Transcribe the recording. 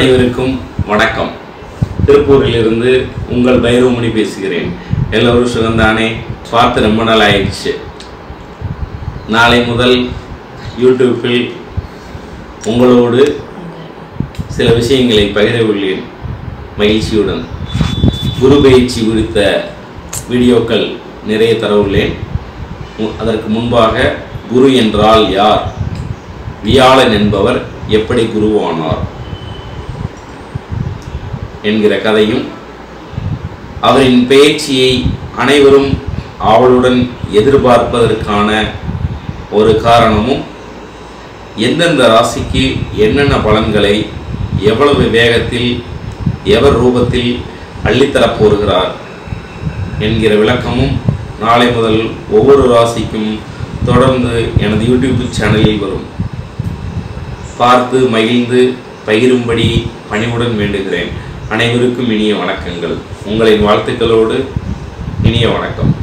அனைவருக்கும் வணக்கம் திருப்பூரிலிருந்து உங்கள் பைரவமணி பேசுகிறேன் எல்லோரும் சுகந்தானே பார்த்து ரொம்ப நாள் ஆயிடுச்சு நாளை முதல் யூடியூப்பில் உங்களோடு சில விஷயங்களை பகிர உள்ளேன் மகிழ்ச்சியுடன் குரு பயிற்சி குறித்த வீடியோக்கள் நிறைய தர உள்ளேன் மு- அதற்கு முன்பாக குரு என்றால் யார் வியாழன் என்பவர் எப்படி குருவானார் என்கிற கதையும் அவரின் பெயர்ச்சியை அனைவரும் ஆவலுடன் எதிர்பார்ப்பதற்கான ஒரு காரணமும் எந்தெந்த ராசிக்கு என்னென்ன பலன்களை எவ்வளவு வேகத்தில் எவர் ரூபத்தில் அள்ளித்தரப் போகிறார் என்கிற விளக்கமும் நாளை முதல் ஒவ்வொரு ராசிக்கும் தொடர்ந்து எனது யூடியூப் சேனலில் வரும் பார்த்து மகிழ்ந்து பகிரும்படி பணிவுடன் வேண்டுகிறேன் அனைவருக்கும் இனிய வணக்கங்கள் உங்களின் வாழ்த்துக்களோடு இனிய வணக்கம்